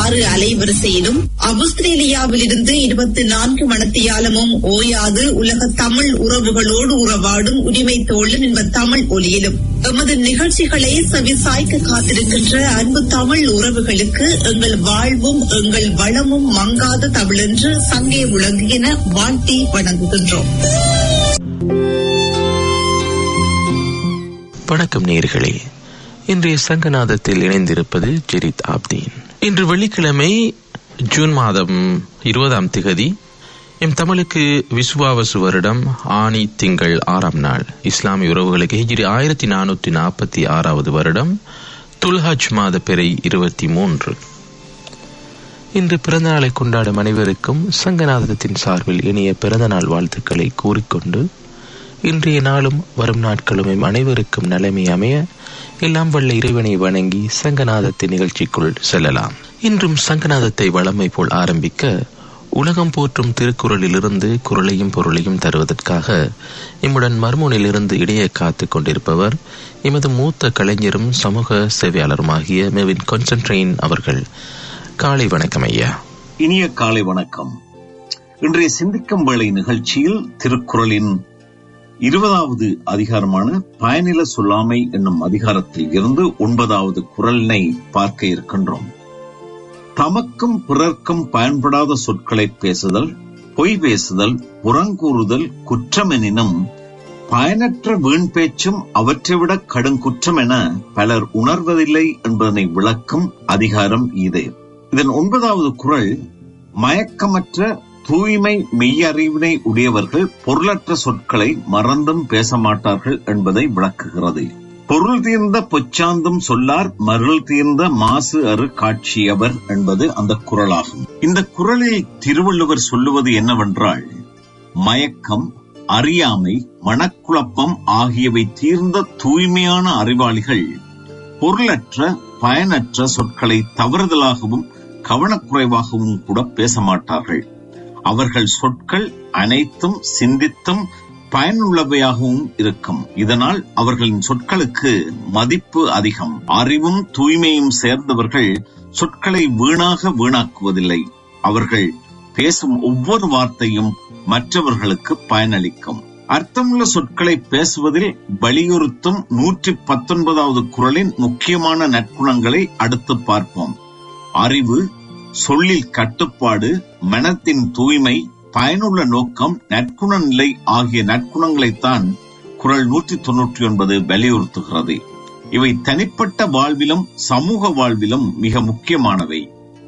ஆறு அலைவரிசையிலும் ஆஸ்திரேலியாவிலிருந்து இருபத்தி நான்கு மணத்தியாலமும் ஓயாது உலக தமிழ் உறவுகளோடு உறவாடும் உரிமை தோழன் என்ப தமிழ் ஒலியிலும் எமது நிகழ்ச்சிகளை செவிசாய்க்க காத்திருக்கின்ற அன்பு தமிழ் உறவுகளுக்கு எங்கள் வாழ்வும் எங்கள் வளமும் மங்காத தமிழென்று சங்கே விளங்குகின வாழ்த்தி வணங்குகின்றோம் வணக்கம் நேர்களே இன்றைய சங்கநாதத்தில் இணைந்திருப்பது ஜெரித் ஆப்தீன் இன்று வெள்ளிக்கிழமை ஜூன் மாதம் இருபதாம் திகதி எம் தமிழுக்கு விசுவாவசு வருடம் ஆணி திங்கள் ஆறாம் நாள் இஸ்லாமிய உறவுகளுக்கு ஹிஜ்ரி ஆயிரத்தி நானூற்றி நாற்பத்தி ஆறாவது வருடம் துல்ஹஜ் மாத பிறை இருபத்தி மூன்று இன்று பிறந்தநாளை கொண்டாடும் அனைவருக்கும் சங்கநாதத்தின் சார்பில் இனிய பிறந்தநாள் வாழ்த்துக்களை கூறிக்கொண்டு இன்றைய நாளும் வரும் நாட்களும் எம் அனைவருக்கும் நிலைமை அமைய எல்லாம் வல்ல இறைவனை வணங்கி சங்கநாதத்தின் நிகழ்ச்சிக்குள் செல்லலாம் இன்றும் சங்கநாதத்தை வளமை போல் ஆரம்பிக்க உலகம் போற்றும் திருக்குறளிலிருந்து குரலையும் பொருளையும் தருவதற்காக இம்முடன் மர்மூனிலிருந்து இடையே காத்து கொண்டிருப்பவர் எமது மூத்த கலைஞரும் சமூக சேவையாளருமாகிய மெவின் கொன்சன்ட்ரெயின் அவர்கள் காலை வணக்கம் ஐயா இனிய காலை வணக்கம் இன்றைய சிந்திக்கும் வேளை நிகழ்ச்சியில் திருக்குறளின் இருபதாவது அதிகாரமான பயனில சொல்லாமை என்னும் அதிகாரத்தில் இருந்து ஒன்பதாவது குரலினை பார்க்க இருக்கின்றோம் தமக்கும் பிறர்க்கும் பயன்படாத சொற்களை பேசுதல் பொய் பேசுதல் புறங்கூறுதல் குற்றமெனினும் பயனற்ற வீண் பேச்சும் அவற்றைவிட கடுங்குற்றம் என பலர் உணர்வதில்லை என்பதனை விளக்கும் அதிகாரம் இது இதன் ஒன்பதாவது குரல் மயக்கமற்ற தூய்மை மெய்யறிவினை உடையவர்கள் பொருளற்ற சொற்களை மறந்தும் பேச மாட்டார்கள் என்பதை விளக்குகிறது பொருள் தீர்ந்த பொச்சாந்தும் சொல்லார் மருள் தீர்ந்த மாசு அறு காட்சியவர் என்பது அந்த குரலாகும் இந்த குரலில் திருவள்ளுவர் சொல்லுவது என்னவென்றால் மயக்கம் அறியாமை மனக்குழப்பம் ஆகியவை தீர்ந்த தூய்மையான அறிவாளிகள் பொருளற்ற பயனற்ற சொற்களை தவறுதலாகவும் கவனக்குறைவாகவும் கூட பேச மாட்டார்கள் அவர்கள் சொற்கள் அனைத்தும் சிந்தித்தும் பயனுள்ளவையாகவும் இருக்கும் இதனால் அவர்களின் சொற்களுக்கு மதிப்பு அதிகம் அறிவும் தூய்மையும் சேர்ந்தவர்கள் சொற்களை வீணாக வீணாக்குவதில்லை அவர்கள் பேசும் ஒவ்வொரு வார்த்தையும் மற்றவர்களுக்கு பயனளிக்கும் அர்த்தமுள்ள சொற்களை பேசுவதில் வலியுறுத்தும் நூற்றி பத்தொன்பதாவது குரலின் முக்கியமான நற்குணங்களை அடுத்து பார்ப்போம் அறிவு சொல்லில் கட்டுப்பாடு மனத்தின் தூய்மை பயனுள்ள நோக்கம் நற்குண நிலை ஆகிய நற்குணங்களைத்தான் குரல் நூற்றி தொன்னூற்றி ஒன்பது வலியுறுத்துகிறது இவை தனிப்பட்ட வாழ்விலும் சமூக வாழ்விலும் மிக முக்கியமானவை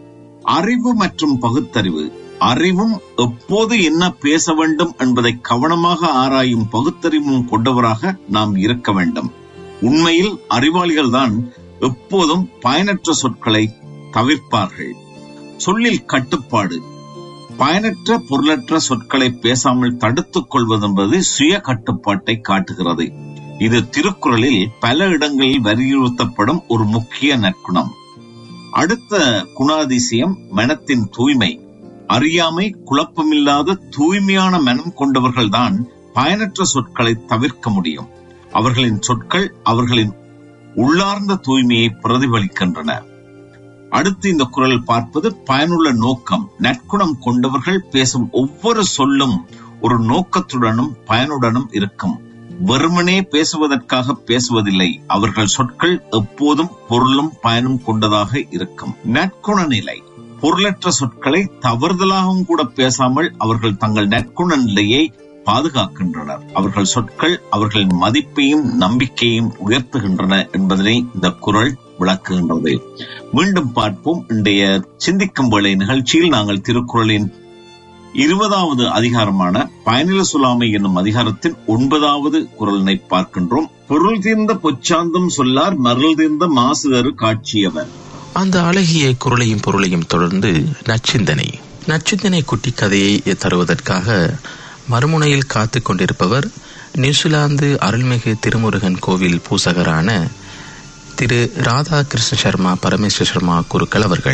அறிவு மற்றும் பகுத்தறிவு அறிவும் எப்போது என்ன பேச வேண்டும் என்பதை கவனமாக ஆராயும் பகுத்தறிவும் கொண்டவராக நாம் இருக்க வேண்டும் உண்மையில் அறிவாளிகள் தான் எப்போதும் பயனற்ற சொற்களை தவிர்ப்பார்கள் சொல்லில் கட்டுப்பாடு பயனற்ற பொருளற்ற சொற்களை பேசாமல் தடுத்துக் கொள்வது என்பது சுய கட்டுப்பாட்டை காட்டுகிறது இது திருக்குறளில் பல இடங்களில் வலியுறுத்தப்படும் ஒரு முக்கிய நற்குணம் அடுத்த குணாதிசயம் மனத்தின் தூய்மை அறியாமை குழப்பமில்லாத தூய்மையான மனம் கொண்டவர்கள்தான் பயனற்ற சொற்களை தவிர்க்க முடியும் அவர்களின் சொற்கள் அவர்களின் உள்ளார்ந்த தூய்மையை பிரதிபலிக்கின்றன அடுத்து இந்த குரல் பார்ப்பது பயனுள்ள நோக்கம் நற்குணம் கொண்டவர்கள் பேசும் ஒவ்வொரு சொல்லும் ஒரு நோக்கத்துடனும் பயனுடனும் இருக்கும் வெறுமனே பேசுவதற்காக பேசுவதில்லை அவர்கள் சொற்கள் எப்போதும் பொருளும் பயனும் கொண்டதாக இருக்கும் நற்குண நிலை பொருளற்ற சொற்களை தவறுதலாகவும் கூட பேசாமல் அவர்கள் தங்கள் நற்குண நிலையை பாதுகாக்கின்றனர் அவர்கள் சொற்கள் அவர்களின் மதிப்பையும் நம்பிக்கையும் உயர்த்துகின்றன என்பதனை இந்த குரல் விளக்குகின்றது மீண்டும் பார்ப்போம் இன்றைய சிந்திக்கும் வேளை நிகழ்ச்சியில் நாங்கள் திருக்குறளின் இருபதாவது அதிகாரமான பயனில சொல்லாமை என்னும் அதிகாரத்தின் ஒன்பதாவது குரலினை பார்க்கின்றோம் பொருள் தீர்ந்த பொச்சாந்தம் சொல்லார் மருள் தீர்ந்த மாசு அறு காட்சியவர் அந்த அழகிய குரலையும் பொருளையும் தொடர்ந்து நச்சிந்தனை நச்சிந்தனை குட்டி கதையை தருவதற்காக மறுமுனையில் காத்து கொண்டிருப்பவர் நியூசிலாந்து அருள்மிகு திருமுருகன் கோவில் பூசகரான திரு ராதாகிருஷ்ண சர்மா பரமேஸ்வர் சர்மா குருக்கள் அவர்கள்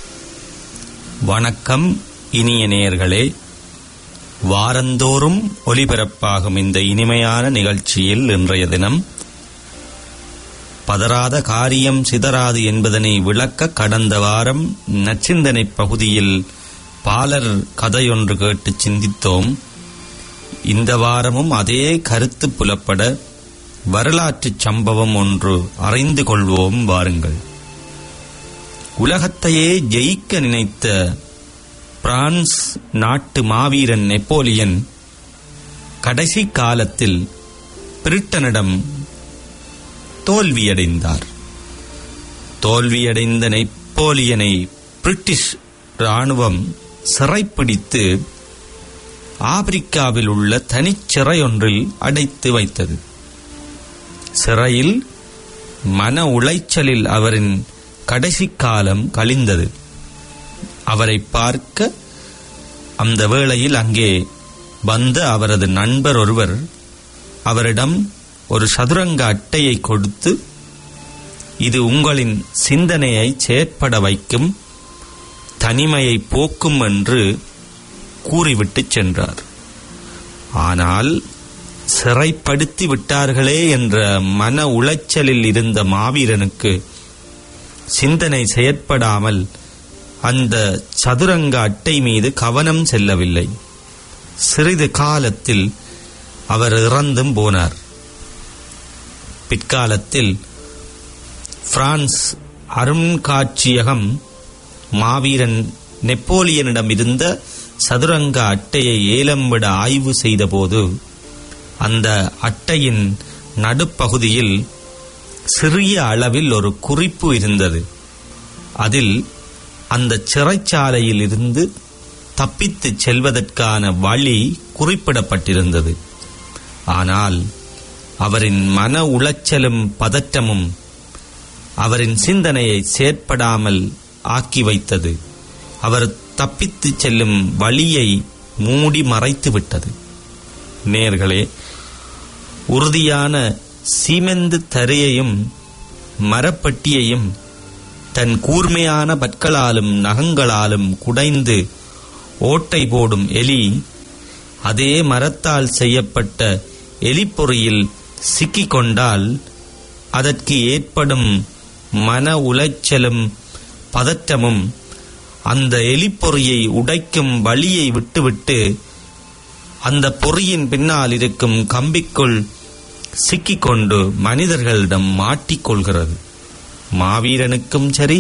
வணக்கம் இனிய நேயர்களே வாரந்தோறும் ஒலிபரப்பாகும் இந்த இனிமையான நிகழ்ச்சியில் இன்றைய தினம் பதறாத காரியம் சிதறாது என்பதனை விளக்க கடந்த வாரம் நச்சிந்தனை பகுதியில் பாலர் கதையொன்று கேட்டு சிந்தித்தோம் இந்த வாரமும் அதே கருத்து புலப்பட வரலாற்றுச் சம்பவம் ஒன்று அறிந்து கொள்வோம் வாருங்கள் உலகத்தையே ஜெயிக்க நினைத்த பிரான்ஸ் நாட்டு மாவீரன் நெப்போலியன் கடைசி காலத்தில் பிரிட்டனிடம் தோல்வியடைந்தார் தோல்வியடைந்த நெப்போலியனை பிரிட்டிஷ் ராணுவம் சிறைப்பிடித்து ஆப்பிரிக்காவில் உள்ள தனிச்சிறை ஒன்றில் அடைத்து வைத்தது சிறையில் மன உளைச்சலில் அவரின் கடைசி காலம் கழிந்தது அவரை பார்க்க அந்த வேளையில் அங்கே வந்த அவரது நண்பர் ஒருவர் அவரிடம் ஒரு சதுரங்க அட்டையை கொடுத்து இது உங்களின் சிந்தனையை செயற்பட வைக்கும் தனிமையை போக்கும் என்று கூறிவிட்டு சென்றார் ஆனால் சிறைப்படுத்தி விட்டார்களே என்ற மன உளைச்சலில் இருந்த மாவீரனுக்கு சிந்தனை செயற்படாமல் அந்த சதுரங்க அட்டை மீது கவனம் செல்லவில்லை சிறிது காலத்தில் அவர் இறந்தும் போனார் பிற்காலத்தில் பிரான்ஸ் அருங்காட்சியகம் மாவீரன் நெப்போலியனிடம் இருந்த சதுரங்க அட்டையை ஏலம் விட ஆய்வு செய்தபோது அந்த அட்டையின் நடுப்பகுதியில் சிறிய அளவில் ஒரு குறிப்பு இருந்தது அதில் அந்த சிறைச்சாலையில் இருந்து தப்பித்துச் செல்வதற்கான வழி குறிப்பிடப்பட்டிருந்தது ஆனால் அவரின் மன உளைச்சலும் பதற்றமும் அவரின் சிந்தனையை செயற்படாமல் ஆக்கி வைத்தது அவர் தப்பித்துச் செல்லும் வழியை மூடி மறைத்து விட்டது நேர்களே உறுதியான சீமெந்து தரையையும் மரப்பட்டியையும் தன் கூர்மையான பற்களாலும் நகங்களாலும் குடைந்து ஓட்டை போடும் எலி அதே மரத்தால் செய்யப்பட்ட எலிப்பொறியில் சிக்கிக் கொண்டால் அதற்கு ஏற்படும் மன உளைச்சலும் பதற்றமும் அந்த எலிப்பொறியை உடைக்கும் வழியை விட்டுவிட்டு அந்த பொறியின் பின்னால் இருக்கும் கம்பிக்குள் சிக்கிக்கொண்டு மனிதர்களிடம் மாட்டிக்கொள்கிறது மாவீரனுக்கும் சரி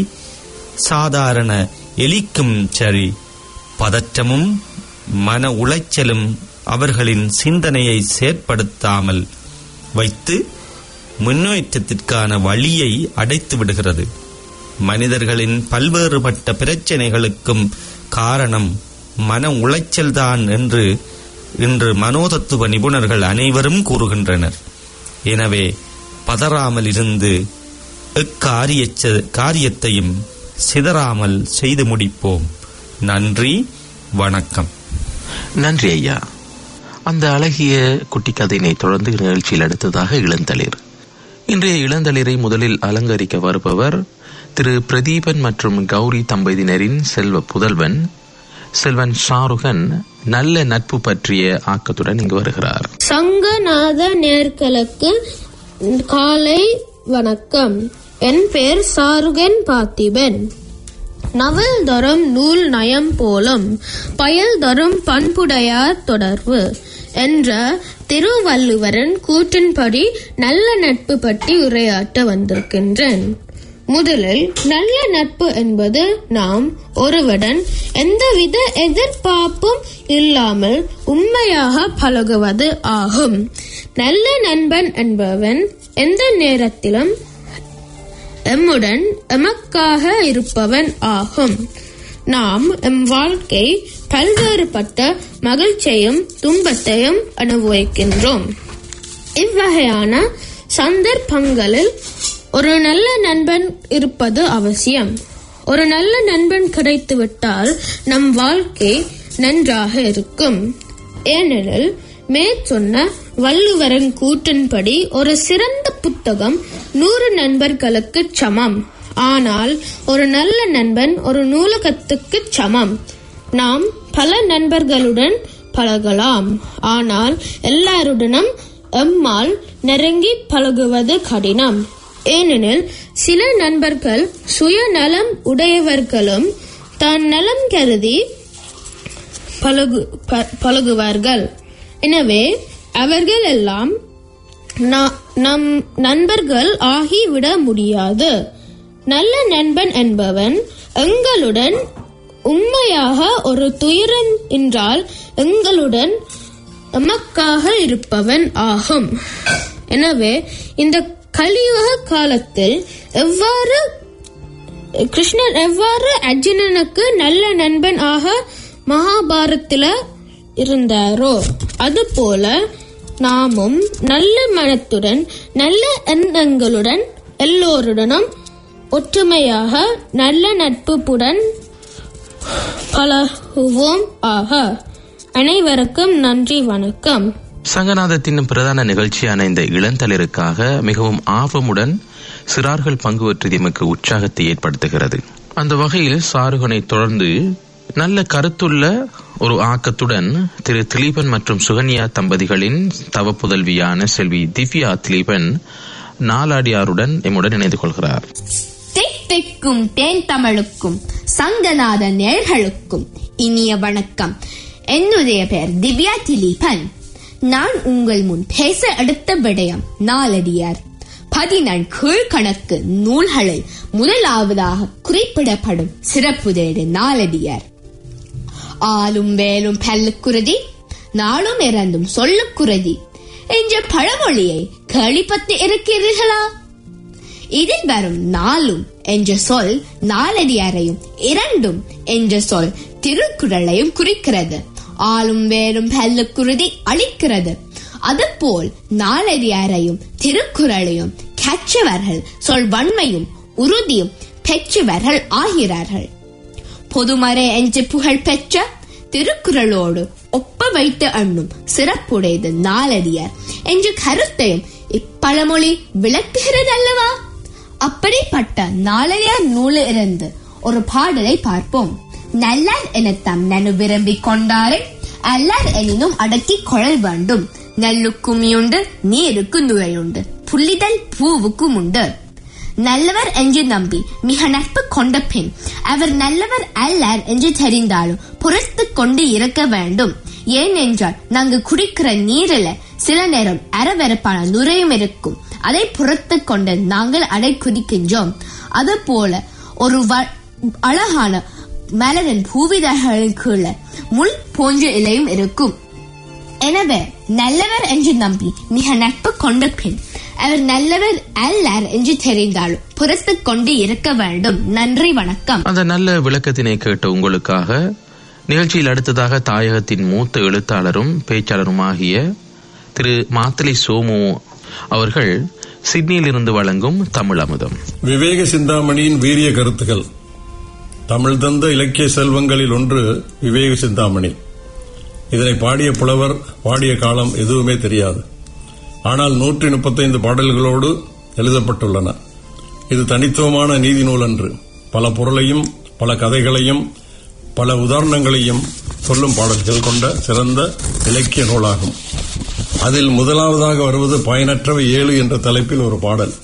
சாதாரண எலிக்கும் சரி பதற்றமும் மன உளைச்சலும் அவர்களின் சிந்தனையை செயற்படுத்தாமல் வைத்து முன்னேற்றத்திற்கான வழியை அடைத்து விடுகிறது மனிதர்களின் பல்வேறுபட்ட பிரச்சனைகளுக்கும் காரணம் மன உளைச்சல்தான் என்று இன்று மனோதத்துவ நிபுணர்கள் அனைவரும் கூறுகின்றனர் எனவே பதறாமல் இருந்து எக்காரிய காரியத்தையும் சிதறாமல் செய்து முடிப்போம் நன்றி வணக்கம் நன்றி ஐயா அந்த அழகிய குட்டி கதையினை தொடர்ந்து நிகழ்ச்சியில் அடுத்ததாக இளந்தளிர் இன்றைய இளந்தளிரை முதலில் அலங்கரிக்க வருபவர் திரு பிரதீபன் மற்றும் கௌரி தம்பதியினரின் செல்வ புதல்வன் செல்வன் ஷாருகன் நல்ல நட்பு பற்றிய ஆக்கத்துடன் இங்கு வருகிறார் சங்கநாத நேர்களுக்கு காலை வணக்கம் என் பேர் சாருகன் பார்த்திபன் நவல் தரும் நூல் நயம் போலும் பயல் தரும் பண்புடையார் தொடர்பு என்ற திருவள்ளுவரின் கூற்றின்படி நல்ல நட்பு பற்றி உரையாற்ற வந்திருக்கின்றேன் முதலில் நல்ல நட்பு என்பது நாம் ஒருவருடன் எந்தவித எதிர்பார்ப்பும் இல்லாமல் உண்மையாக பழகுவது ஆகும் நல்ல நண்பன் என்பவன் எந்த நேரத்திலும் எம்முடன் எமக்காக இருப்பவன் ஆகும் நாம் எம் வாழ்க்கை பல்வேறுபட்ட மகிழ்ச்சியையும் துன்பத்தையும் அனுபவிக்கின்றோம் இவ்வகையான சந்தர்ப்பங்களில் ஒரு நல்ல நண்பன் இருப்பது அவசியம் ஒரு நல்ல நண்பன் கிடைத்துவிட்டால் நம் வாழ்க்கை நன்றாக இருக்கும் ஏனெனில் மேற்சொன்ன வள்ளுவரின் கூற்றின்படி ஒரு சிறந்த புத்தகம் நூறு நண்பர்களுக்கு சமம் ஆனால் ஒரு நல்ல நண்பன் ஒரு நூலகத்துக்கு சமம் நாம் பல நண்பர்களுடன் பழகலாம் ஆனால் எல்லாருடனும் எம்மால் நெருங்கி பழகுவது கடினம் ஏனெனில் சில நண்பர்கள் சுயநலம் உடையவர்களும் தான் நலம் கருதி பழகு ப- பழகுவார்கள் எனவே அவர்கள் எல்லாம் நா- நம் நண்பர்கள் ஆகிவிட முடியாது நல்ல நண்பன் என்பவன் எங்களுடன் உண்மையாக ஒரு துயரம் என்றால் எங்களுடன் நமக்காக இருப்பவன் ஆகும் எனவே இந்த கலியுக காலத்தில் எவ்வாறு கிருஷ்ணர் எவ்வாறு அர்ஜுனனுக்கு நல்ல நண்பன் ஆக மகாபாரத்தில இருந்தாரோ அதுபோல நாமும் நல்ல மனத்துடன் நல்ல எண்ணங்களுடன் எல்லோருடனும் ஒற்றுமையாக நல்ல நட்புடன் பழகுவோம் ஆக அனைவருக்கும் நன்றி வணக்கம் சங்கநாதத்தின் பிரதான நிகழ்ச்சியான இந்த இளந்தளிருக்காக மிகவும் ஆர்வமுடன் சிறார்கள் பங்கு பெற்றது எமக்கு உற்சாகத்தை ஏற்படுத்துகிறது அந்த வகையில் சாருகனை தொடர்ந்து நல்ல கருத்துள்ள ஒரு ஆக்கத்துடன் திரு திலீபன் மற்றும் சுகன்யா தம்பதிகளின் தவ புதல்வியான செல்வி திவ்யா திலீபன் நாலாடியாருடன் எம்முடன் இணைந்து கொள்கிறார் திக் திக்கும் தேன் தமிழுக்கும் சங்கநாத நேர்களுக்கும் இனிய வணக்கம் என்னுடைய பெயர் திவ்யா திலீபன் நான் உங்கள் முன் பேச எடுத்த விடயம் நாலடியார் பதினெண் கீழ்கணக்கு நூல்களில் முதலாவதாக குறிப்பிடப்படும் சிறப்புதேடு நாலடியார் ஆளும் வேலும் பல்லுக்குருதி நாளும் இறந்தும் சொல்லுக்குருதி என்ற பழமொழியை கேள்விப்பட்டு இருக்கிறீர்களா இதில் வரும் நாளும் என்ற சொல் நாலடியாரையும் இரண்டும் என்ற சொல் திருக்குறளையும் குறிக்கிறது ஆளும் வேறும் பல்லுக்குருதி அளிக்கிறது அதுபோல் நாலடியாரையும் திருக்குறளையும் கற்றவர்கள் சொல் வன்மையும் உறுதியும் பெற்றவர்கள் ஆகிறார்கள் பொதுமறை என்று புகழ் பெற்ற திருக்குறளோடு ஒப்ப வைத்து எண்ணும் சிறப்புடையது நாலடியார் என்ற கருத்தையும் இப்பழமொழி விளக்குகிறது அல்லவா அப்படிப்பட்ட நாளையார் நூலிலிருந்து ஒரு பாடலை பார்ப்போம் நல்லார் எனத்தம் நனு விரும்பிக் கொண்டாரை அல்லார் எனினும் அடக்கி கொழல் வேண்டும் நெல்லுக்கும் உண்டு நீருக்கு நுழையுண்டு புள்ளிதழ் பூவுக்கும் உண்டு நல்லவர் என்று நம்பி மிக நட்பு கொண்ட பின் அவர் நல்லவர் அல்லர் என்று தெரிந்தாலும் பொறுத்து கொண்டு இருக்க வேண்டும் ஏனென்றால் நாங்க குடிக்கிற நீரில சில நேரம் அரவரப்பான நுரையும் இருக்கும் அதை பொறுத்து கொண்டு நாங்கள் அடை குதிக்கின்றோம் அது போல ஒரு வ- அழகான மலரின் பூவிதழ்களின் கீழே முள் போன்ற இலையும் இருக்கும் எனவே நல்லவர் என்று நம்பி மிக நட்பு கொண்ட பின் அவர் நல்லவர் அல்லர் என்று தெரிந்தாலும் பொறுத்து கொண்டு இருக்க வேண்டும் நன்றி வணக்கம் அந்த நல்ல விளக்கத்தினை கேட்ட உங்களுக்காக நிகழ்ச்சியில் அடுத்ததாக தாயகத்தின் மூத்த எழுத்தாளரும் பேச்சாளருமாகிய திரு மாத்தலை சோமு அவர்கள் சிட்னியில் இருந்து வழங்கும் தமிழ் அமுதம் விவேக சிந்தாமணியின் வீரிய கருத்துகள் தமிழ் தந்த இலக்கிய செல்வங்களில் ஒன்று விவேக சிந்தாமணி இதனை பாடிய புலவர் பாடிய காலம் எதுவுமே தெரியாது ஆனால் நூற்றி முப்பத்தைந்து பாடல்களோடு எழுதப்பட்டுள்ளன இது தனித்துவமான நீதி நூல் அன்று பல பொருளையும் பல கதைகளையும் பல உதாரணங்களையும் சொல்லும் பாடல்கள் கொண்ட சிறந்த இலக்கிய நூலாகும் அதில் முதலாவதாக வருவது பயனற்றவை ஏழு என்ற தலைப்பில் ஒரு பாடல்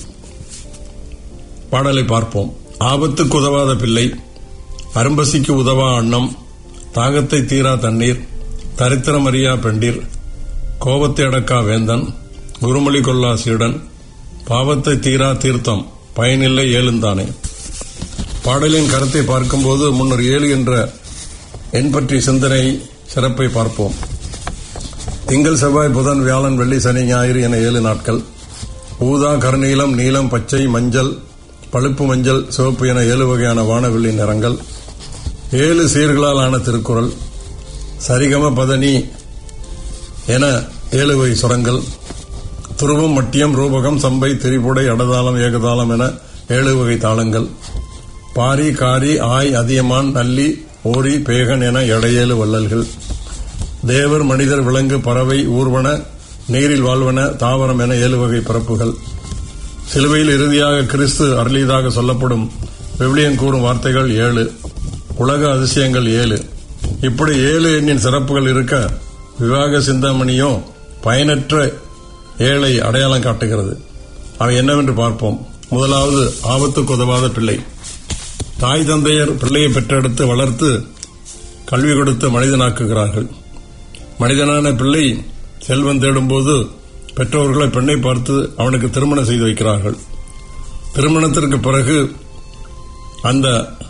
பாடலை பார்ப்போம் ஆபத்துக்கு உதவாத பிள்ளை அரும்பசிக்கு உதவா அன்னம் தாகத்தை தீரா தண்ணீர் தரித்திரமறியா பெண்டிர் கோபத்தை அடக்கா வேந்தன் குருமொழி கொள்ளா சீடன் பாவத்தை தீரா தீர்த்தம் பயனில்லை ஏழுந்தானே பாடலின் கருத்தை பார்க்கும்போது முன்னர் ஏழு என்ற எண் பற்றிய சிந்தனை சிறப்பை பார்ப்போம் திங்கள் செவ்வாய் புதன் வியாழன் வெள்ளி சனி ஞாயிறு என ஏழு நாட்கள் ஊதா கருநீலம் நீலம் பச்சை மஞ்சள் பழுப்பு மஞ்சள் சிவப்பு என ஏழு வகையான வானவெள்ளி நிறங்கள் ஏழு சீர்களால் ஆன திருக்குறள் சரிகம பதனி என ஏழு வகை சுரங்கள் துருவம் மட்டியம் ரூபகம் சம்பை திரிபுடை அடதாளம் ஏகதாளம் என ஏழு வகை தாளங்கள் பாரி காரி ஆய் அதியமான் நல்லி ஓரி பேகன் என எடையேழு வள்ளல்கள் தேவர் மனிதர் விலங்கு பறவை ஊர்வன நீரில் வாழ்வன தாவரம் என ஏழு வகை பிறப்புகள் சிலுவையில் இறுதியாக கிறிஸ்து அருளியதாக சொல்லப்படும் விவிலியன் கூறும் வார்த்தைகள் ஏழு உலக அதிசயங்கள் ஏழு இப்படி ஏழு எண்ணின் சிறப்புகள் இருக்க விவாக சிந்தாமணியோ பயனற்ற ஏழை அடையாளம் காட்டுகிறது அவை என்னவென்று பார்ப்போம் முதலாவது ஆபத்துக்கு உதவாத பிள்ளை தாய் தந்தையர் பிள்ளையை பெற்றெடுத்து வளர்த்து கல்வி கொடுத்து மனிதனாக்குகிறார்கள் மனிதனான பிள்ளை செல்வம் தேடும்போது பெற்றோர்களை பெண்ணை பார்த்து அவனுக்கு திருமணம் செய்து வைக்கிறார்கள் திருமணத்திற்கு பிறகு அந்த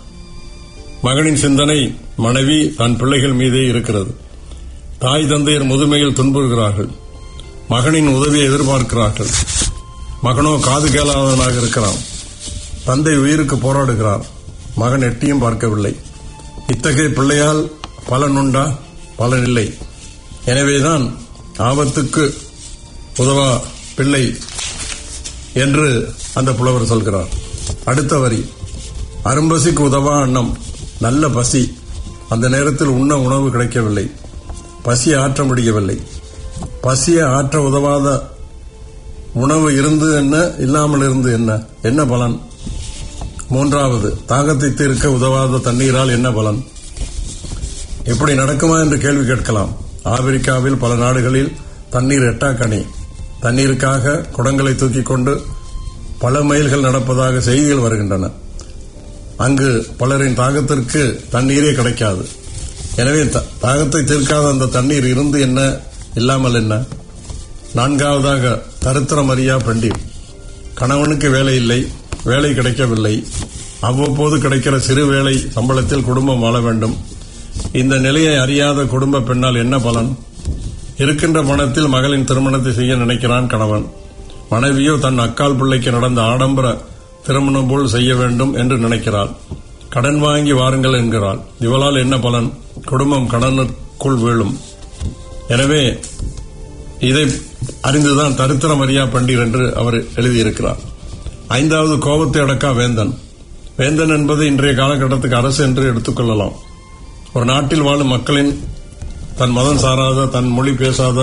மகனின் சிந்தனை மனைவி தன் பிள்ளைகள் மீதே இருக்கிறது தாய் தந்தையர் முதுமையில் துன்புறுகிறார்கள் மகனின் உதவியை எதிர்பார்க்கிறார்கள் மகனோ காது கேளாதவனாக இருக்கிறான் தந்தை உயிருக்கு போராடுகிறார் மகன் எட்டியும் பார்க்கவில்லை இத்தகைய பிள்ளையால் பலன் உண்டா பலன் இல்லை எனவேதான் ஆபத்துக்கு உதவா பிள்ளை என்று அந்த புலவர் சொல்கிறார் அடுத்த வரி அரும்பசிக்கு உதவா அன்னம் நல்ல பசி அந்த நேரத்தில் உண்ண உணவு கிடைக்கவில்லை பசியை ஆற்ற முடியவில்லை பசியை ஆற்ற உதவாத உணவு இருந்து என்ன இல்லாமல் இருந்து என்ன என்ன பலன் மூன்றாவது தாகத்தை தீர்க்க உதவாத தண்ணீரால் என்ன பலன் இப்படி நடக்குமா என்று கேள்வி கேட்கலாம் ஆப்பிரிக்காவில் பல நாடுகளில் தண்ணீர் எட்டாக்கணி தண்ணீருக்காக குடங்களை தூக்கிக் கொண்டு பல மைல்கள் நடப்பதாக செய்திகள் வருகின்றன அங்கு பலரின் தாகத்திற்கு தண்ணீரே கிடைக்காது எனவே த- தாகத்தை தீர்க்காத அந்த தண்ணீர் இருந்து என்ன இல்லாமல் என்ன நான்காவதாக தரித்திரம் அறியா பெண்டீர் கணவனுக்கு வேலை இல்லை வேலை கிடைக்கவில்லை அவ்வப்போது கிடைக்கிற சிறு வேலை சம்பளத்தில் குடும்பம் வாழ வேண்டும் இந்த நிலையை அறியாத குடும்ப பெண்ணால் என்ன பலன் இருக்கின்ற பணத்தில் மகளின் திருமணத்தை செய்ய நினைக்கிறான் கணவன் மனைவியோ தன் அக்கால் பிள்ளைக்கு நடந்த ஆடம்பர திருமணம் போல் செய்ய வேண்டும் என்று நினைக்கிறாள் கடன் வாங்கி வாருங்கள் என்கிறாள் இவளால் என்ன பலன் குடும்பம் கடனுக்குள் வீழும் எனவே இதை அறிந்துதான் தரித்திரம் அறியா பண்டீர் என்று அவர் எழுதியிருக்கிறார் ஐந்தாவது கோபத்தை அடக்கா வேந்தன் வேந்தன் என்பது இன்றைய காலகட்டத்துக்கு அரசு என்று எடுத்துக்கொள்ளலாம் ஒரு நாட்டில் வாழும் மக்களின் தன் மதம் சாராத தன் மொழி பேசாத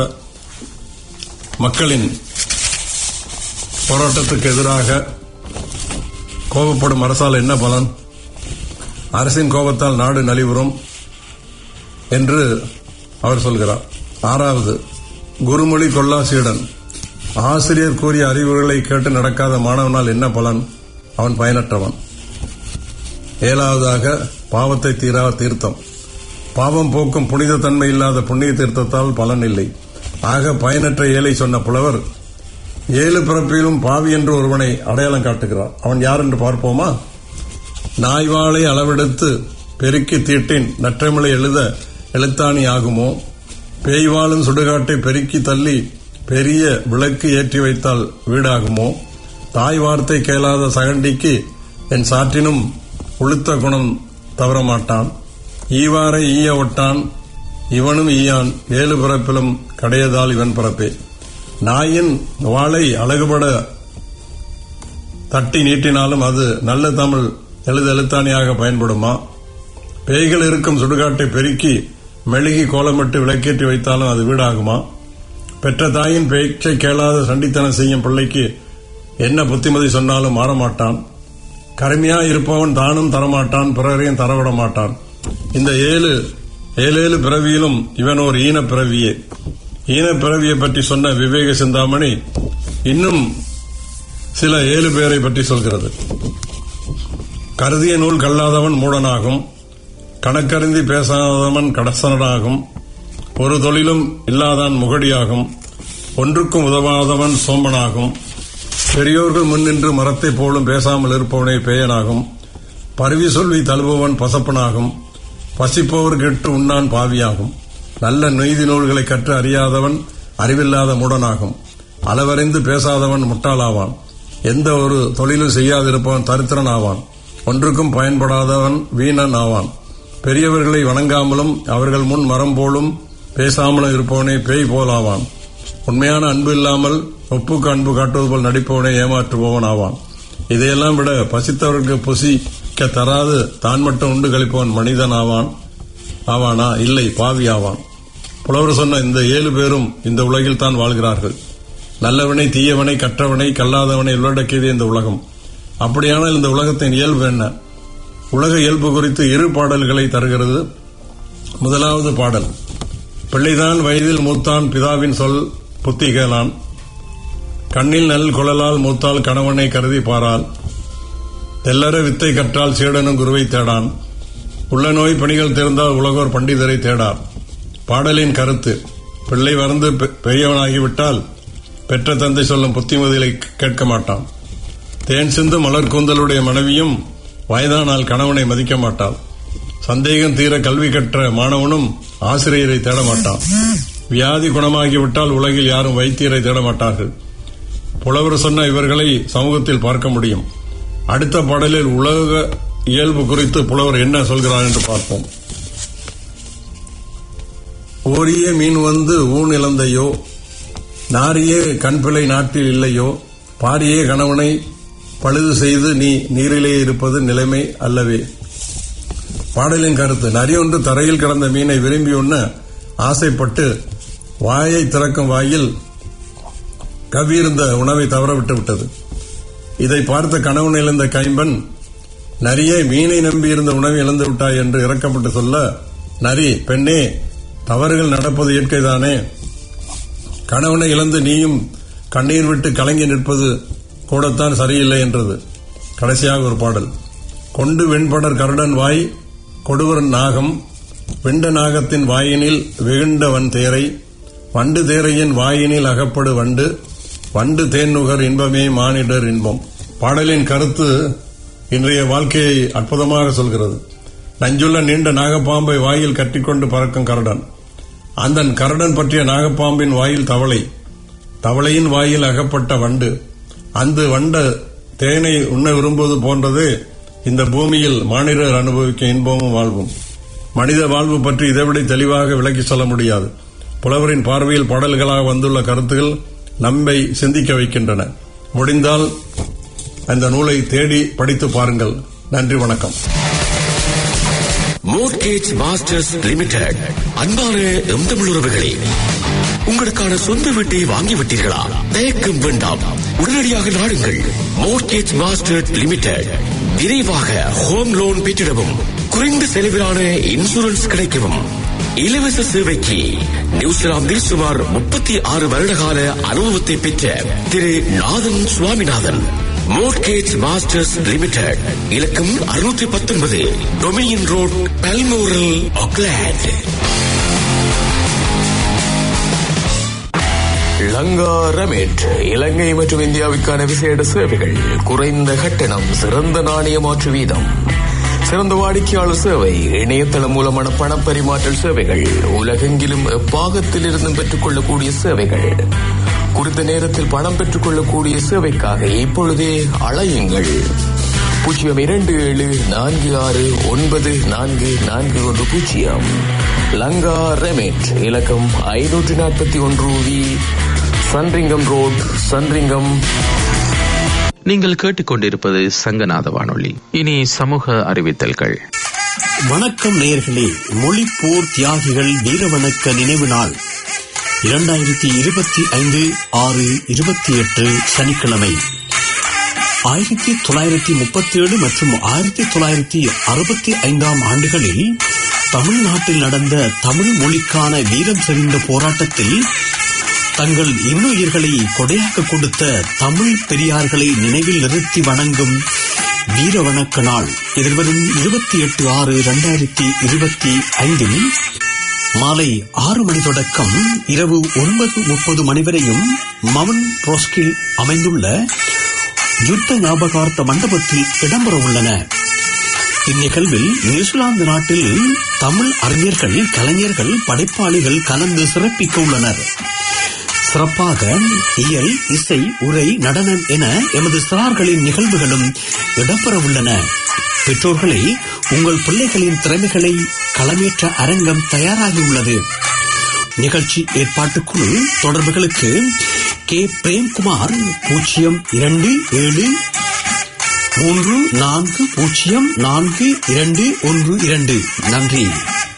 மக்களின் போராட்டத்துக்கு எதிராக கோபப்படும் அரசால் என்ன பலன் அரசின் கோபத்தால் நாடு நலிவுறும் என்று அவர் சொல்கிறார் ஆறாவது குருமொழி கொல்லா சீடன் ஆசிரியர் கூறிய அறிவுரைகளை கேட்டு நடக்காத மாணவனால் என்ன பலன் அவன் பயனற்றவன் ஏழாவதாக பாவத்தை தீரா தீர்த்தம் பாவம் போக்கும் புனித தன்மை இல்லாத புண்ணிய தீர்த்தத்தால் பலன் இல்லை ஆக பயனற்ற ஏழை சொன்ன புலவர் ஏழு பிறப்பிலும் பாவி என்று ஒருவனை அடையாளம் காட்டுகிறார் அவன் யார் என்று பார்ப்போமா நாய்வாளை அளவெடுத்து பெருக்கி தீட்டின் நற்றமிழை எழுத எழுத்தாணி ஆகுமோ பேய்வாளும் சுடுகாட்டை பெருக்கி தள்ளி பெரிய விளக்கு ஏற்றி வைத்தால் வீடாகுமோ தாய் வார்த்தை கேளாத சகண்டிக்கு என் சாற்றினும் உளுத்த குணம் தவற மாட்டான் ஈவாரை ஈய ஒட்டான் இவனும் ஈயான் ஏழு பிறப்பிலும் கடையதால் இவன் பிறப்பே நாயின் வாளை அழகுபட தட்டி நீட்டினாலும் அது நல்ல தமிழ் எழுத எழுத்தாணியாக பயன்படுமா பேய்கள் இருக்கும் சுடுகாட்டை பெருக்கி மெழுகி கோலமிட்டு விளக்கேற்றி வைத்தாலும் அது வீடாகுமா பெற்ற தாயின் பேச்சை கேளாத சண்டித்தனம் செய்யும் பிள்ளைக்கு என்ன புத்திமதி சொன்னாலும் மாறமாட்டான் கருமையா இருப்பவன் தானும் தரமாட்டான் பிறரையும் தரவிட மாட்டான் இந்த ஏழு ஏழேழு பிறவியிலும் இவன் ஒரு ஈன பிறவியே ஈன பிறவியை பற்றி சொன்ன விவேக சிந்தாமணி இன்னும் சில ஏழு பேரை பற்றி சொல்கிறது கருதிய நூல் கல்லாதவன் மூடனாகும் கணக்கருந்தி பேசாதவன் கடசனனாகும் ஒரு தொழிலும் இல்லாதான் முகடியாகும் ஒன்றுக்கும் உதவாதவன் சோம்பனாகும் பெரியோர்கள் முன்னின்று மரத்தைப் போலும் பேசாமல் இருப்பவனே பேயனாகும் பருவி சொல்வி தழுபவன் பசப்பனாகும் பசிப்பவர் கெட்டு உண்ணான் பாவியாகும் நல்ல நெய்தி நூல்களை கற்று அறியாதவன் அறிவில்லாத மூடனாகும் அளவறிந்து பேசாதவன் முட்டாளாவான் எந்த ஒரு தொழிலும் செய்யாதிருப்பவன் தரித்திரன் ஆவான் ஒன்றுக்கும் பயன்படாதவன் வீணன் ஆவான் பெரியவர்களை வணங்காமலும் அவர்கள் முன் மரம் போலும் பேசாமலும் இருப்பவனே பேய் போலாவான் உண்மையான அன்பு இல்லாமல் ஒப்புக்கு அன்பு காட்டுவது போல் நடிப்பவனே ஏமாற்றுபவன் ஆவான் இதையெல்லாம் விட பசித்தவர்களுக்கு புசிக்க தராது தான் மட்டும் உண்டு கழிப்பவன் மனிதன் ஆவான் ஆவானா இல்லை பாவி ஆவான் புலவர் சொன்ன இந்த ஏழு பேரும் இந்த உலகில் தான் வாழ்கிறார்கள் நல்லவனை தீயவனை கற்றவனை கல்லாதவனை உள்ளடக்கியது இந்த உலகம் அப்படியானால் இந்த உலகத்தின் இயல்பு என்ன உலக இயல்பு குறித்து இரு பாடல்களை தருகிறது முதலாவது பாடல் பிள்ளைதான் வயதில் மூத்தான் பிதாவின் சொல் புத்தி கேளான் கண்ணில் நல் குழலால் மூத்தால் கணவனை கருதி பாரால் தெல்லற வித்தை கற்றால் சீடனும் குருவை தேடான் உள்ள நோய் பணிகள் தேர்ந்தால் உலகோர் பண்டிதரை தேடார் பாடலின் கருத்து பிள்ளை வறந்து பெ- பெரியவனாகிவிட்டால் பெற்ற தந்தை சொல்லும் புத்திமதிகளை கேட்க மாட்டான் தேன் சிந்து மலர் கூந்தலுடைய மனைவியும் வயதானால் கணவனை மதிக்க மாட்டாள் சந்தேகம் தீர கல்வி கற்ற மாணவனும் ஆசிரியரை தேட மாட்டான் வியாதி குணமாகிவிட்டால் உலகில் யாரும் வைத்தியரை தேட மாட்டார்கள் புலவர் சொன்ன இவர்களை சமூகத்தில் பார்க்க முடியும் அடுத்த பாடலில் உலக இயல்பு குறித்து புலவர் என்ன சொல்கிறார் என்று பார்ப்போம் ஓரிய மீன் வந்து ஊன் இழந்தையோ நாரியே கண்பிழை நாட்டில் இல்லையோ பாரியே கணவனை பழுது செய்து நீ நீரிலே இருப்பது நிலைமை அல்லவே பாடலின் கருத்து நரி ஒன்று தரையில் கிடந்த மீனை விரும்பி உண்ண ஆசைப்பட்டு வாயை திறக்கும் வாயில் கவ்வியிருந்த உணவை தவறவிட்டு விட்டது இதை பார்த்த கணவன் இழந்த கைம்பன் நரியே மீனை நம்பியிருந்த உணவை இழந்து விட்டாய் என்று இறக்கப்பட்டு சொல்ல நரி பெண்ணே தவறுகள் நடப்பது இயற்கைதானே கணவனை இழந்து நீயும் கண்ணீர் விட்டு கலங்கி நிற்பது கூடத்தான் சரியில்லை என்றது கடைசியாக ஒரு பாடல் கொண்டு வெண்படர் கருடன் வாய் கொடுவரன் நாகம் வெண்ட நாகத்தின் வாயினில் வெகுண்டவன் தேரை வண்டு தேரையின் வாயினில் அகப்படு வண்டு வண்டு தேன்நுகர் இன்பமே மானிடர் இன்பம் பாடலின் கருத்து இன்றைய வாழ்க்கையை அற்புதமாக சொல்கிறது நஞ்சுள்ள நீண்ட நாகப்பாம்பை வாயில் கட்டிக்கொண்டு பறக்கும் கருடன் அந்த கருடன் பற்றிய நாகப்பாம்பின் வாயில் தவளை தவளையின் வாயில் அகப்பட்ட வண்டு அந்த வண்ட தேனை உண்ண விரும்புவது போன்றது இந்த பூமியில் மானிடர் அனுபவிக்கும் இன்பமும் வாழ்வும் மனித வாழ்வு பற்றி இதைவிட தெளிவாக விளக்கி சொல்ல முடியாது புலவரின் பார்வையில் பாடல்களாக வந்துள்ள கருத்துகள் நம்மை சிந்திக்க வைக்கின்றன முடிந்தால் அந்த நூலை தேடி படித்து பாருங்கள் நன்றி வணக்கம் மோர்கேஜ் மாஸ்டர்ஸ் லிமிடெட் அன்பான எம் தமிழ் உறவுகளே உங்களுக்கான சொந்த வீட்டை வாங்கிவிட்டீர்களா தயக்கம் வேண்டாம் உடனடியாக நாடுங்கள் மோர்கேஜ் மாஸ்டர் லிமிடெட் விரைவாக ஹோம் லோன் பெற்றிடவும் குறைந்த செலவிலான இன்சூரன்ஸ் கிடைக்கவும் இலவச சேவைக்கு நியூசிலாந்தில் சுமார் முப்பத்தி ஆறு வருடகால அனுபவத்தை பெற்ற திரு Nathan Swaminathan mortgage masters limited இலக்கம் அறுநூற்றி பத்தொன்பது Dominion road Balmoral Auckland Lanka remit Ilangai மற்றும் இந்தியாவுக்கான விசேட சேவைகள் குறைந்த கட்டணம் சிறந்த நாணய மாற்று வீதம் சிறந்த வாடிக்கையாளர் சேவை இணையதளம் மூலமான பணப்பரிமாற்றல் சேவைகள் உலகெங்கிலும் எப்பாகத்தில் இருந்தும் பெற்றுக்கொள்ளக்கூடிய சேவைகள் குறித்த நேரத்தில் பணம் பெற்றுக்கொள்ளக்கூடிய சேவைக்காக இப்பொழுதே அழையுங்கள் பூஜ்ஜியம் இரண்டு ஏழு நான்கு ஆறு ஒன்பது நான்கு நான்கு ஒன்று பூஜ்ஜியம் லங்கா ரெமிட் இலக்கம் ஐநூற்றி நாற்பத்தி ஒன்று வி சன்ரிங்கம் ரோட் சன்ரிங்கம் நீங்கள் கேட்டுக்கொண்டிருப்பது சங்கநாத வானொலி இனி சமூக அறிவித்தல்கள் வணக்கம் நேயர்களே மொழிப்போர் தியாகிகள் வீரவணக்க நினைவு நாள் இரண்டாயிரத்தி இருபத்தி ஐந்து ஆறு இருபத்தி எட்டு சனிக்கிழமை ஆயிரத்தி தொள்ளாயிரத்தி முப்பத்தி ஏழு மற்றும் ஆயிரத்தி தொள்ளாயிரத்தி அறுபத்தி ஐந்தாம் ஆண்டுகளில் தமிழ்நாட்டில் நடந்த தமிழ் மொழிக்கான வீரம் செறிந்த போராட்டத்தில் தங்கள் இன்னுயிர்களை கொடையாக கொடுத்த தமிழ் பெரியார்களை நினைவில் நிறுத்தி வணங்கும் வீர வணக்க நாள் எதிர்வரும் இருபத்தி எட்டு ஆறு இரண்டாயிரத்தி இருபத்தி ஐந்தில் மாலை ஆறு மணி தொடக்கம் இரவு ஒன்பது முப்பது மணி வரையும் மவன் ரோஸ்கில் அமைந்துள்ள யுத்த ஞாபகார்த்த மண்டபத்தில் இடம்பெற உள்ளன இந்நிகழ்வில் நியூசிலாந்து நாட்டில் தமிழ் அறிஞர்கள் கலைஞர்கள் படைப்பாளிகள் கலந்து சிறப்பிக்க உள்ளனர் சிறப்பாக இயல் இசை உரை நடனம் என எமது சிறார்களின் நிகழ்வுகளும் இடம்பெற உள்ளன பெற்றோர்களை உங்கள் பிள்ளைகளின் திறமைகளை களமேற்ற அரங்கம் தயாராகியுள்ளது நிகழ்ச்சி ஏற்பாட்டுக்குழு தொடர்புகளுக்கு கே பிரேம்குமார் பூஜ்ஜியம் இரண்டு ஏழு மூன்று நான்கு பூஜ்ஜியம் நான்கு இரண்டு ஒன்று இரண்டு நன்றி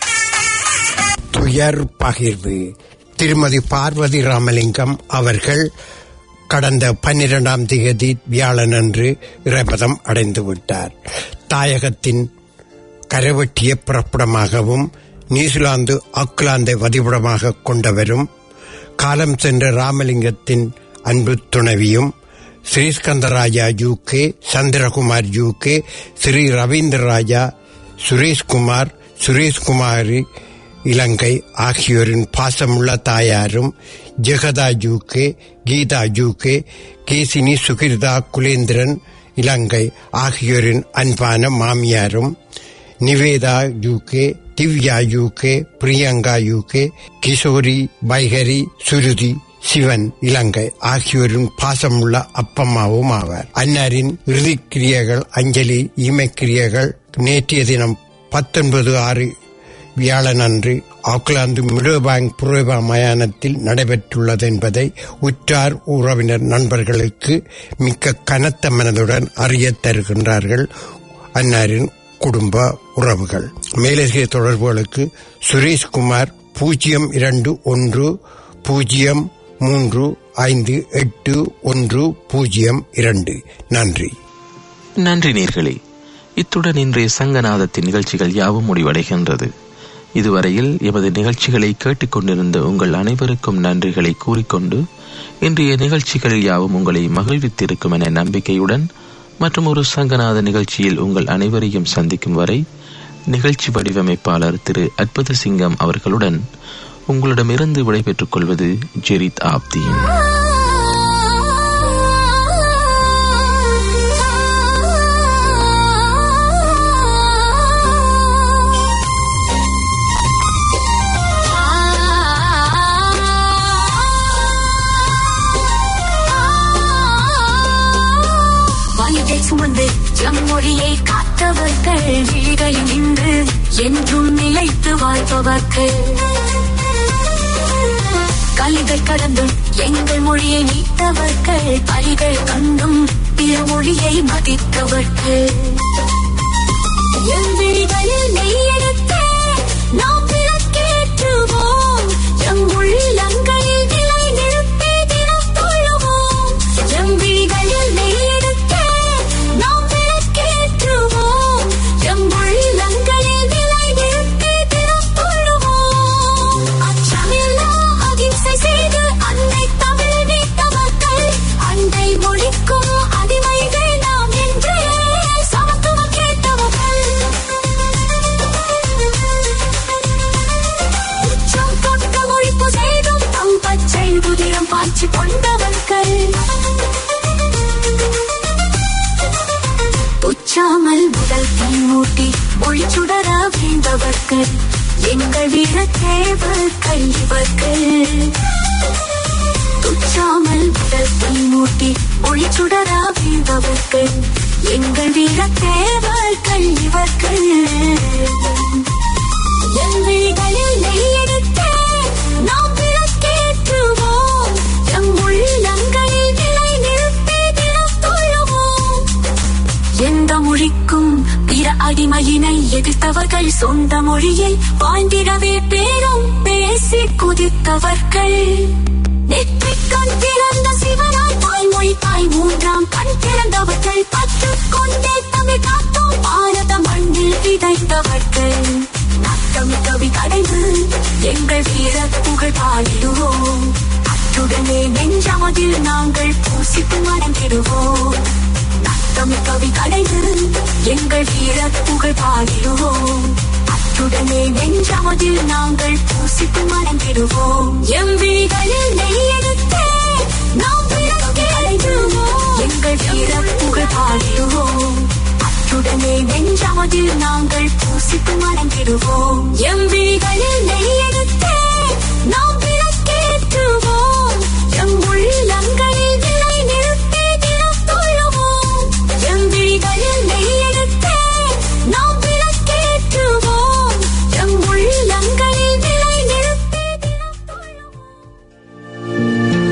துயர் பகிர்வு திருமதி பார்வதி ராமலிங்கம் அவர்கள் கடந்த பன்னிரெண்டாம் தேதி வியாழனன்று இறைபதம் அடைந்து விட்டார் தாயகத்தின் கரைவெட்டிய பிறப்பிடமாகவும் நியூசிலாந்து ஆக்லாந்தை வதிவிடமாக கொண்டவரும் காலம் சென்ற ராமலிங்கத்தின் அன்பு துணைவியும் Sriskandaraja U K Chandrakumar U K Sri Ravindra Raja Sureshkumar Sureshkumari Ilangai ஆகியோரின் பாசமுள்ள தாயாரும் ஜெகதா ஜூகே கீதா ஜூகே கேசினி சுகிர்தா குலேந்திரன் இலங்கை ஆகியோரின் அன்பான மாமியாரும் Nivetha UK Divya UK Priyanka UK Kishori பைகரி சுருதி சிவன் இலங்கை ஆகியோரின் பாசமுள்ள அப்பம்மாவும் ஆவார் அன்னாரின் இறுதிக்கிரியைகள் அஞ்சலி ஈமைக்கிரியைகள் நேற்றைய தினம் பத்தொன்பது ஆறு வியாழனன்று ஆக்லாந்து மிடோபாங் புரோபா மயானத்தில் நடைபெற்றுள்ளது என்பதை உற்றார் உறவினர் நண்பர்களுக்கு மிக்க கனத்த மனதுடன் அறியத் தருகின்றார்கள் அன்னாரின் குடும்ப உறவுகள் மேலதிக தொடர்புகளுக்கு சுரேஷ்குமார் பூஜ்ஜியம் இரண்டு ஒன்று பூஜ்ஜியம் மூன்று ஐந்து எட்டு ஒன்று பூஜ்ஜியம் இரண்டு நன்றி நன்றி நேர்களே இத்துடன் இன்றைய சங்கநாதத்தின் நிகழ்ச்சிகள் யாவும் முடிவடைகின்றது இதுவரையில் எமது நிகழ்ச்சிகளை கேட்டுக்கொண்டிருந்த உங்கள் அனைவருக்கும் நன்றிகளை கூறிக்கொண்டு இன்றைய நிகழ்ச்சிகள் யாவும் உங்களை மகிழ்வித்திருக்கும் என நம்பிக்கையுடன் மற்றும் ஒரு சங்கநாத நிகழ்ச்சியில் உங்கள் அனைவரையும் சந்திக்கும் வரை நிகழ்ச்சி வடிவமைப்பாளர் திரு அற்புத சிங்கம் அவர்களுடன் உங்களிடமிருந்து விடைபெற்றுக் கொள்வது ஜெரித் ஆப்தீன் வாயுதை சுமந்து எம் மொழியை காத்தவர்கள் விழிகளில் நின்று என்றும் நிலைத்து வாழ்பவர்கள் கலிகள் கடந்தும் எங்கள் மொழியை நீத்தவர்கள் பலிகள் கண்டும் பிற மொழியை மதித்தவர்கள் எம் விழிகளில் நெய்யெடுத்து நாம் விளக்கேற்றுவோம் எம் உள்ளங்களில் நிலை நிறுத்தி தினம் தொழுவோம் எம் விழிகளில் நெய்யெடுத்து நாம் விளக்கேற்றுவோம் எம் உள்ளங்களில் நிலை நிறுத்தி தினம் தொழுவோம் அச்சமில்லா அகிம்சை செய்து அன்னை தமிழ் நீத்தவர்கள் அண்டை மொழிக்கும் அடிமைகள் நாம் என்று சமத்துவம் கேட்டவர்கள் உச்சம் தொட்ட ஒழிப்பு செய்தும் தம் பச்சை குதிரம் பாய்ச்சி கொண்டவர்கள் துச்சாமல் முதல் தீ மூட்டி ஒளிச்சுடர வீழ்ந்தவர்கள் எங்கள் வீர தேவர்கள் இவர்கள் துச்சாமல் முதல் தீ மூட்டி ஒளிச்சுடர வீழ்ந்தவர்கள் எங்கள் வீர தேவர்கள் இவர்கள் என் விழிகளில் நெய்யெடுத்து நாம் விளக்கேற்றுவோம் எம் உள்ளங்களில் நிலை நிறுத்தி தினம் தொழுவோம் எந்த மொழிக்கும் பிற அடிமையினை எதிர்த்தவர்கள் சொந்த மொழியை வாழ்ந்திடவே பேரும் பேசி குதித்தவர்கள் நெற்றிக் கண் திறந்த சிவனாய் தாய்மொழி தாய் மூன்றாம் கண் திறந்தவர்கள் பற்று கொண்டே தமிழ் காத்தோம் பாரத மண்ணில் விதைத்தவர்கள் நத்தம் கவி கடைந்து எங்கள் வீர புகழ் பாடிடுவோம் அத்துடனே நெஞ்சமதில் நாங்கள் பூசித்து மறந்திடுவோம் நத்தம் கவி கடைந்து எங்கள் வீர புகழ் பாடிடுவோம் அத்துடனே நெஞ்சமதில் நாங்கள் பூசித்து மறந்திடுவோம் எம் விழிகளில் நெய்யெடுத்து நாம் விளக்கேற்றுவோம் எங்கள் வீர புகழ் பாடிடுவோம் அத்துடனே நெஞ்சமதில் நாங்கள் பூசித்து மறந்திடுவோம் எம் விழிகளில் நெய்யெடுத்து